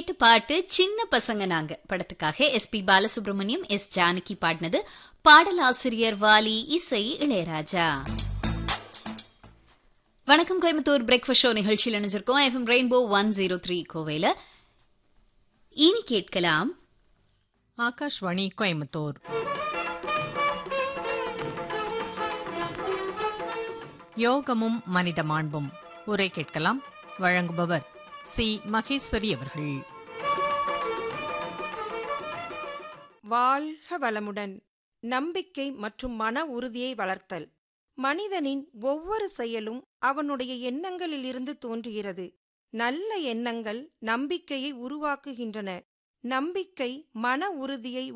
கேட்ட பாட்டு சின்ன பசங்க நாங்க படத்துக்காக S P Balasubramaniam S Janaki பாடினது பாடலாசிரியர் வாலி இசை இளையராஜா வணக்கம் கோயம்புத்தூர் பிரேக்ஃபாஸ்ட் ஷோ நிகழ்ச்சியில் இணைஞ்சிருக்கோம் FM rainbow one zero three கோவையில் இனி கேட்கலாம் ஆகாஷ்வாணி கோயம்புத்தூர் யோகமும் மனித மாண்பும் உரை கேட்கலாம் வழங்குபவர் சி மகேஸ்வரி அவர்கள் வாழ்க வளமுடன் நம்பிக்கை மற்றும் மன உறுதியை வளர்த்தல் மனிதனின் ஒவ்வொரு செயலும் அவனுடைய எண்ணங்களிலிருந்து தோன்றுகிறது நல்ல எண்ணங்கள் நம்பிக்கையை உருவாக்குகின்றன நம்பிக்கை மன உறுதியை